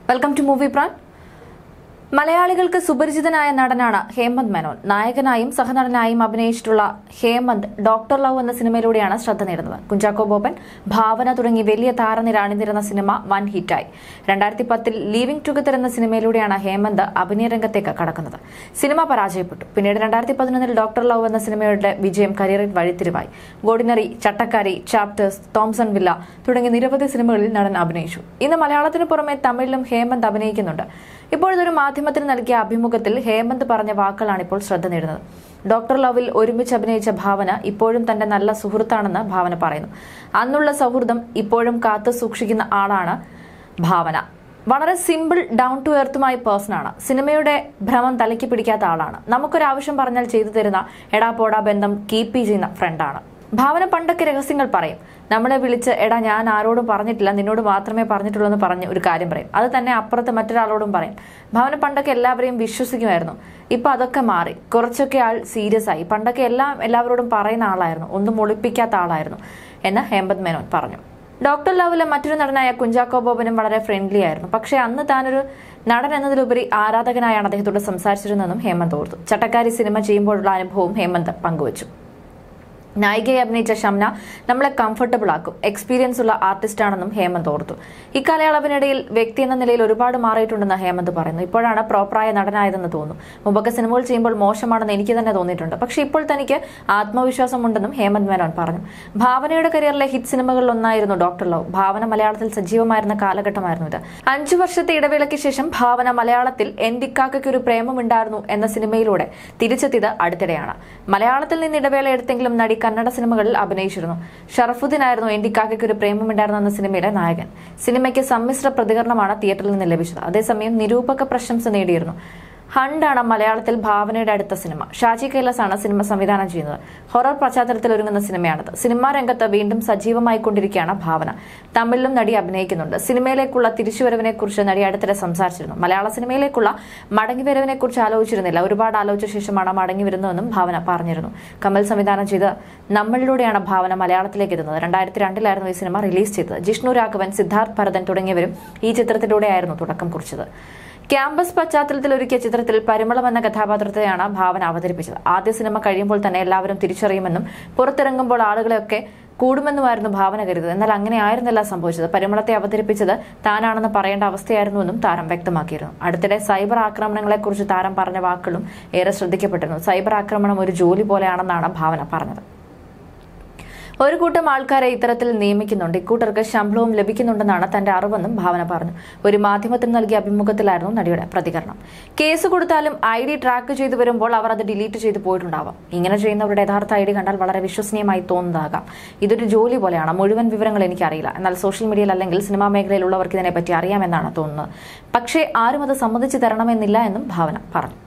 welcome to movie PRAN മലയാളികൾക്ക് സുപരിചിതനായ നടനാണ് ഹേമന്ത് മേനോൻ നായകനായും സഹനടനായും അഭിനയിച്ചിട്ടുള്ള ഹേമന്ത് ഡോക്ടർ ലവ് എന്ന സിനിമയിലൂടെയാണ് ശ്രദ്ധ നേടുന്നത് കുഞ്ചാക്കോ ബോബൻ ഭാവന തുടങ്ങി വലിയ താരനിര അണിനിരുന്ന സിനിമ വൻ ഹിറ്റായി രണ്ടായിരത്തി പത്തിൽ ലീവിംഗ് ടുഗദർ എന്ന സിനിമയിലൂടെയാണ് ഹേമന്ത് അഭിനയ രംഗത്തേക്ക് കടക്കുന്നത് സിനിമ പരാജയപ്പെട്ടു പിന്നീട് രണ്ടായിരത്തി പതിനൊന്നിൽ ഡോക്ടർ ലവ് എന്ന സിനിമയുടെ വിജയം കരിയറിൽ വഴിത്തിരിവായി ഗോഡിനറി ചട്ടക്കാരി ചാപ്റ്റേഴ്സ് തോംസൺ വില്ല തുടങ്ങിയ നിരവധി സിനിമകളിൽ നടൻ അഭിനയിച്ചു ഇന്ന് മലയാളത്തിന് പുറമെ തമിഴിലും ഹേമന്ത് അഭിനയിക്കുന്നുണ്ട് ഇപ്പോഴിതൊരു മാധ്യമത്തിന് നൽകിയ അഭിമുഖത്തിൽ ഹേമന്ത് പറഞ്ഞ വാക്കുകളാണ് ഇപ്പോൾ ശ്രദ്ധ നേടുന്നത് ഡോക്ടർ ലവിൽ ഒരുമിച്ച് അഭിനയിച്ച ഭാവന ഇപ്പോഴും തന്റെ നല്ല സുഹൃത്താണെന്ന് ഭാവന പറയുന്നു അന്നുള്ള സൗഹൃദം ഇപ്പോഴും കാത്തു സൂക്ഷിക്കുന്ന ആളാണ് ഭാവന വളരെ സിമ്പിൾ ഡൗൺ ടു എർത്തുമായ പേഴ്സൺ ആണ് സിനിമയുടെ ഭ്രമം തലയ്ക്ക് പിടിക്കാത്ത ആളാണ് നമുക്കൊരാവശ്യം പറഞ്ഞാൽ ചെയ്തു തരുന്ന എടാ പോടാ ബന്ധം കീപ്പ് ചെയ്യുന്ന ഫ്രണ്ടാണ് ഭാവന പണ്ടൊക്കെ രഹസ്യങ്ങൾ പറയും നമ്മളെ വിളിച്ച് എടാ ഞാൻ ആരോടും പറഞ്ഞിട്ടില്ല നിന്നോട് മാത്രമേ പറഞ്ഞിട്ടുള്ളൂ എന്ന് പറഞ്ഞ് ഒരു കാര്യം പറയും അത് തന്നെ അപ്പുറത്ത് മറ്റൊരാളോടും പറയും ഭാവന പണ്ടൊക്കെ എല്ലാവരെയും വിശ്വസിക്കുമായിരുന്നു ഇപ്പൊ അതൊക്കെ മാറി കുറച്ചൊക്കെ ആൾ സീരിയസ് ആയി പണ്ടൊക്കെ എല്ലാം എല്ലാവരോടും പറയുന്ന ആളായിരുന്നു ഒന്നും ഒളിപ്പിക്കാത്ത ആളായിരുന്നു എന്ന് ഹേമന്ത് മേനോൻ പറഞ്ഞു ഡോക്ടർ ലവിലെ മറ്റൊരു നടനായ കുഞ്ചാക്കോ ബോബനും വളരെ ഫ്രണ്ട്ലി ആയിരുന്നു പക്ഷേ അന്ന് താനൊരു നടൻ എന്നതിലുപരി ആരാധകനായാണ് അദ്ദേഹത്തോട് സംസാരിച്ചിരുന്നതെന്നും ഹേമന്ത് ഓർത്തു ചട്ടക്കാരി സിനിമ ചെയ്യുമ്പോഴുള്ള അനുഭവവും ഹേമന്ത് പങ്കുവച്ചു നായികയെ അഭിനയിച്ച ഷംന നമ്മളെ കംഫർട്ടബിൾ ആക്കും എക്സ്പീരിയൻസ് ഉള്ള ആർട്ടിസ്റ്റ് ആണെന്നും ഹേമന്ത് ഓർത്തു ഇക്കാലയളവിനിടയിൽ വ്യക്തി എന്ന നിലയിൽ ഒരുപാട് മാറിയിട്ടുണ്ടെന്ന് ഹേമന്ത് പറയുന്നു ഇപ്പോഴാണ് പ്രോപ്പറായ നടനായതെന്ന് തോന്നുന്നു മുമ്പൊക്കെ സിനിമകൾ ചെയ്യുമ്പോൾ മോശമാണെന്ന് എനിക്ക് തന്നെ തോന്നിയിട്ടുണ്ട് പക്ഷേ ഇപ്പോൾ തനിക്ക് ആത്മവിശ്വാസമുണ്ടെന്നും ഹേമന്ത് മേനോൻ പറഞ്ഞു ഭാവനയുടെ കരിയറിലെ ഹിറ്റ് സിനിമകളിൽ ഒന്നായിരുന്നു ഡോക്ടർ ലവ് ഭാവന മലയാളത്തിൽ സജീവമായിരുന്ന കാലഘട്ടമായിരുന്നു ഇത് അഞ്ചു വർഷത്തെ ഇടവേളയ്ക്ക് ശേഷം ഭാവന മലയാളത്തിൽ എന്റിക്കാക്കയ്ക്ക് ഒരു പ്രേമമുണ്ടായിരുന്നു എന്ന സിനിമയിലൂടെ തിരിച്ചെത്തിയത് അടുത്തിടെയാണ് മലയാളത്തിൽ നിന്ന് ഇടവേള എടുത്തെങ്കിലും നടി കന്നഡ സിനിമകളിൽ അഭിനയിച്ചിരുന്നു ഷറഫുദ്ദീൻ ആയിരുന്നു എന്റിക്കാക്കയ്ക്ക് ഒരു പ്രേമമുണ്ടായിരുന്നു എന്ന സിനിമയിലെ നായകൻ സിനിമയ്ക്ക് സമ്മിശ്ര പ്രതികരണമാണ് തിയേറ്ററിൽ നിന്ന് ലഭിച്ചത് അതേസമയം നിരൂപക പ്രശംസ നേടിയിരുന്നു ഹണ്ടാണ് മലയാളത്തിൽ ഭാവനയുടെ അടുത്ത സിനിമ ഷാജി കൈലാസ് ആണ് സിനിമ സംവിധാനം ചെയ്യുന്നത് ഹൊറർ പശ്ചാത്തലത്തിൽ ഒരുങ്ങുന്ന സിനിമയാണിത് സിനിമാ രംഗത്ത് വീണ്ടും സജീവമായി കൊണ്ടിരിക്കുകയാണ് ഭാവന തമിഴിലും നടി അഭിനയിക്കുന്നുണ്ട് സിനിമയിലേക്കുള്ള തിരിച്ചുവരവിനെ കുറിച്ച് നടി അടുത്തിടെ സംസാരിച്ചിരുന്നു മലയാള സിനിമയിലേക്കുള്ള മടങ്ങിവരവിനെ കുറിച്ച് ആലോചിച്ചിരുന്നില്ല ഒരുപാട് ആലോചിച്ച ശേഷമാണ് മടങ്ങി വരുന്നതെന്നും ഭാവന പറഞ്ഞിരുന്നു കമൽ സംവിധാനം ചെയ്ത് നമ്മളിലൂടെയാണ് ഭാവന മലയാളത്തിലേക്ക് എത്തുന്നത് രണ്ടായിരത്തി രണ്ടിലായിരുന്നു ഈ സിനിമ റിലീസ് ചെയ്തത് ജിഷ്ണു രാഘവൻ സിദ്ധാർത്ഥ് ഭരതൻ തുടങ്ങിയവരും ഈ ചിത്രത്തിലൂടെയായിരുന്നു തുടക്കം കുറിച്ചത് ക്യാമ്പസ് പശ്ചാത്തലത്തിൽ ഒരുക്കിയ ചിത്രത്തിൽ പരിമളം എന്ന കഥാപാത്രത്തെയാണ് ഭാവന അവതരിപ്പിച്ചത് ആദ്യ സിനിമ കഴിയുമ്പോൾ തന്നെ എല്ലാവരും തിരിച്ചറിയുമെന്നും പുറത്തിറങ്ങുമ്പോൾ ആളുകളെയൊക്കെ കൂടുമെന്നുമായിരുന്നു ഭാവന കരുതത് എന്നാൽ അങ്ങനെ ആയിരുന്നില്ല സംഭവിച്ചത് പരിമളത്തെ അവതരിപ്പിച്ചത് താനാണെന്ന് പറയേണ്ട അവസ്ഥയായിരുന്നുവെന്നും താരം വ്യക്തമാക്കിയിരുന്നു അടുത്തിടെ സൈബർ ആക്രമണങ്ങളെക്കുറിച്ച് താരം പറഞ്ഞ വാക്കുകളും ഏറെ ശ്രദ്ധിക്കപ്പെട്ടിരുന്നു സൈബർ ആക്രമണം ഒരു ജോലി പോലെയാണെന്നാണ് ഭാവന പറഞ്ഞത് ഒരു കൂട്ടം ആൾക്കാരെ ഇത്തരത്തിൽ നിയമിക്കുന്നുണ്ട് ഇക്കൂട്ടർക്ക് ശമ്പളവും ലഭിക്കുന്നുണ്ടെന്നാണ് തന്റെ അറിവെന്നും ഭാവന പറഞ്ഞു ഒരു മാധ്യമത്തിന് നൽകിയ അഭിമുഖത്തിലായിരുന്നു നടിയുടെ പ്രതികരണം കേസ് കൊടുത്താലും ഐ ഡി ട്രാക്ക് ചെയ്തു വരുമ്പോൾ അവർ അത് ഡിലീറ്റ് ചെയ്തു പോയിട്ടുണ്ടാവാം ഇങ്ങനെ ചെയ്യുന്നവരുടെ യഥാർത്ഥ ഐ ഡി കണ്ടാൽ വളരെ വിശ്വസനീയമായി തോന്നുന്നതാകാം ഇതൊരു ജോലി പോലെയാണ് മുഴുവൻ വിവരങ്ങൾ എനിക്കറിയില്ല എന്നാൽ സോഷ്യൽ മീഡിയയിൽ അല്ലെങ്കിൽ സിനിമാ മേഖലയിലുള്ളവർക്ക് ഇതിനെപ്പറ്റി അറിയാമെന്നാണ് തോന്നുന്നത് പക്ഷേ ആരും അത് സമ്മതിച്ചു തരണമെന്നില്ല എന്നും ഭാവന പറഞ്ഞു